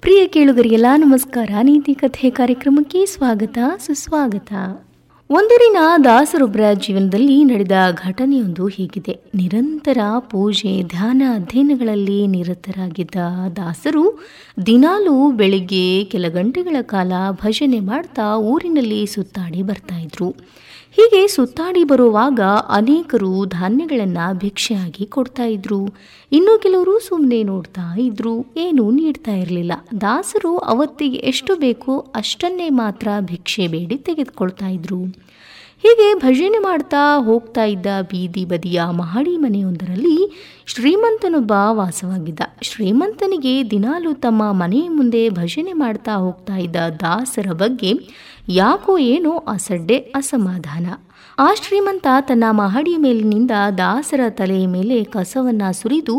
ಪ್ರಿಯ ಕೇಳುಗರಿಗೆಲ್ಲ ನಮಸ್ಕಾರ ನೀತಿ ಕಥೆ ಕಾರ್ಯಕ್ರಮಕ್ಕೆ ಸ್ವಾಗತ ಸುಸ್ವಾಗತ ಒಂದೂರಿನ ದಾಸರೊಬ್ಬರ ಜೀವನದಲ್ಲಿ ನಡೆದ ಘಟನೆಯೊಂದು ಹೀಗಿದೆ ನಿರಂತರ ಪೂಜೆ ಧ್ಯಾನ ಅಧ್ಯಯನಗಳಲ್ಲಿ ನಿರತರಾಗಿದ್ದ ದಾಸರು ದಿನಾಲೂ ಬೆಳಿಗ್ಗೆ ಕೆಲ ಗಂಟೆಗಳ ಕಾಲ ಭಜನೆ ಮಾಡ್ತಾ ಊರಿನಲ್ಲಿ ಸುತ್ತಾಡಿ ಬರ್ತಾ ಇದ್ರು ಹೀಗೆ ಸುತ್ತಾಡಿ ಬರುವಾಗ ಅನೇಕರು ಧಾನ್ಯಗಳನ್ನು ಭಿಕ್ಷೆಯಾಗಿ ಕೊಡ್ತಾ ಇದ್ರು ಇನ್ನು ಕೆಲವರು ಸುಮ್ಮನೆ ನೋಡ್ತಾ ಇದ್ರು ಏನೂ ನೀಡ್ತಾ ಇರಲಿಲ್ಲ ದಾಸರು ಅವತ್ತಿಗೆ ಎಷ್ಟು ಬೇಕೋ ಅಷ್ಟನ್ನೇ ಮಾತ್ರ ಭಿಕ್ಷೆ ಬೇಡಿ ತೆಗೆದುಕೊಳ್ತಾ ಇದ್ರು ಹೀಗೆ ಭಜನೆ ಮಾಡ್ತಾ ಹೋಗ್ತಾ ಇದ್ದ ಬೀದಿ ಬದಿಯ ಮಹಡಿ ಮನೆಯೊಂದರಲ್ಲಿ ಶ್ರೀಮಂತನೊಬ್ಬ ವಾಸವಾಗಿದ್ದ ಶ್ರೀಮಂತನಿಗೆ ದಿನಾಲು ತಮ್ಮ ಮನೆಯ ಮುಂದೆ ಭಜನೆ ಮಾಡ್ತಾ ಹೋಗ್ತಾ ಇದ್ದ ದಾಸರ ಬಗ್ಗೆ ಯಾಕೋ ಏನೋ ಅಸಡ್ಡೆ ಅಸಮಾಧಾನ ಆ ಶ್ರೀಮಂತ ತನ್ನ ಮಹಡಿಯ ಮೇಲಿನಿಂದ ದಾಸರ ತಲೆಯ ಮೇಲೆ ಕಸವನ್ನ ಸುರಿದು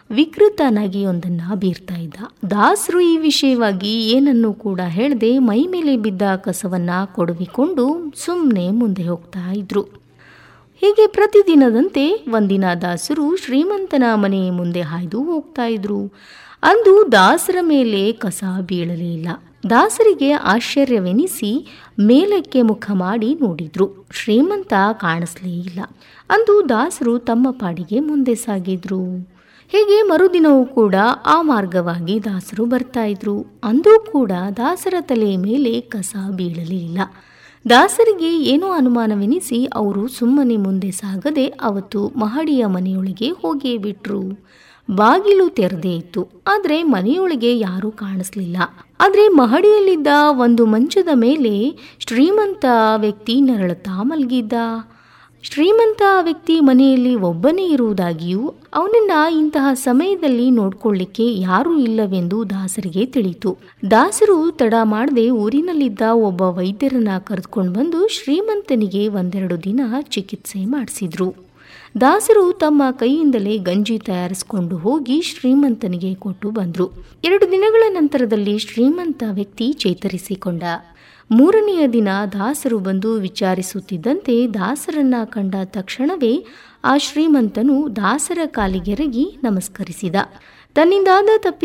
ವಿಕೃತ ನಗೆಯೊಂದನ್ನು ಬೀರ್ತಾ ಇದ್ದ ದಾಸರು ಈ ವಿಷಯವಾಗಿ ಏನನ್ನು ಕೂಡ ಹೇಳದೆ ಮೈ ಮೇಲೆ ಬಿದ್ದ ಕಸವನ್ನ ಕೊಡವಿಕೊಂಡು ಸುಮ್ಮನೆ ಮುಂದೆ ಹೋಗ್ತಾ ಇದ್ರು ಹೀಗೆ ಪ್ರತಿದಿನದಂತೆ ಒಂದಿನ ದಾಸರು ಶ್ರೀಮಂತನ ಮನೆಯ ಮುಂದೆ ಹಾಯ್ದು ಹೋಗ್ತಾ ಇದ್ರು ಅಂದು ದಾಸರ ಮೇಲೆ ಕಸ ಬೀಳಲೇ ಇಲ್ಲ ದಾಸರಿಗೆ ಆಶ್ಚರ್ಯವೆನಿಸಿ ಮೇಲಕ್ಕೆ ಮುಖ ಮಾಡಿ ನೋಡಿದ್ರು ಶ್ರೀಮಂತ ಕಾಣಿಸ್ಲೇ ಇಲ್ಲ ಅಂದು ದಾಸರು ತಮ್ಮ ಪಾಡಿಗೆ ಮುಂದೆ ಸಾಗಿದ್ರು ಹೀಗೆ ಮರುದಿನವೂ ಕೂಡ ಆ ಮಾರ್ಗವಾಗಿ ದಾಸರು ಬರ್ತಾ ಇದ್ರು ಅಂದೂ ಕೂಡ ದಾಸರ ತಲೆಯ ಮೇಲೆ ಕಸ ಬೀಳಲೇ ಇಲ್ಲ ದಾಸರಿಗೆ ಏನೋ ಅನುಮಾನವೆನಿಸಿ ಅವರು ಸುಮ್ಮನೆ ಮುಂದೆ ಸಾಗದೆ ಅವತ್ತು ಮಹಡಿಯ ಮನೆಯೊಳಗೆ ಹೋಗಿಯೇ ಬಿಟ್ರು ಬಾಗಿಲು ತೆರೆದೇ ಇತ್ತು ಆದರೆ ಮನೆಯೊಳಗೆ ಯಾರೂ ಕಾಣಿಸ್ಲಿಲ್ಲ ಆದರೆ ಮಹಡಿಯಲ್ಲಿದ್ದ ಒಂದು ಮಂಚದ ಮೇಲೆ ಶ್ರೀಮಂತ ವ್ಯಕ್ತಿ ನರಳುತ್ತಾ ಮಲಗಿದ್ದ ಶ್ರೀಮಂತ ವ್ಯಕ್ತಿ ಮನೆಯಲ್ಲಿ ಒಬ್ಬನೇ ಇರುವುದಾಗಿಯೂ ಅವನನ್ನ ಇಂತಹ ಸಮಯದಲ್ಲಿ ನೋಡ್ಕೊಳ್ಳಿಕ್ಕೆ ಯಾರೂ ಇಲ್ಲವೆಂದು ದಾಸರಿಗೆ ತಿಳಿತು ದಾಸರು ತಡ ಮಾಡದೆ ಊರಿನಲ್ಲಿದ್ದ ಒಬ್ಬ ವೈದ್ಯರನ್ನ ಕರೆದುಕೊಂಡು ಬಂದು ಶ್ರೀಮಂತನಿಗೆ ಒಂದೆರಡು ದಿನ ಚಿಕಿತ್ಸೆ ಮಾಡಿಸಿದ್ರು ದಾಸರು ತಮ್ಮ ಕೈಯಿಂದಲೇ ಗಂಜಿ ತಯಾರಿಸಿಕೊಂಡು ಹೋಗಿ ಶ್ರೀಮಂತನಿಗೆ ಕೊಟ್ಟು ಬಂದ್ರು ಎರಡು ದಿನಗಳ ನಂತರದಲ್ಲಿ ಶ್ರೀಮಂತ ವ್ಯಕ್ತಿ ಚೇತರಿಸಿಕೊಂಡ ಮೂರನೆಯ ದಿನ ದಾಸರು ಬಂದು ವಿಚಾರಿಸುತ್ತಿದ್ದಂತೆ ದಾಸರನ್ನ ಕಂಡ ತಕ್ಷಣವೇ ಆ ಶ್ರೀಮಂತನು ದಾಸರ ಕಾಲಿಗೆರಗಿ ನಮಸ್ಕರಿಸಿದ ತನ್ನಿಂದಾದ ತಪ್ಪಿ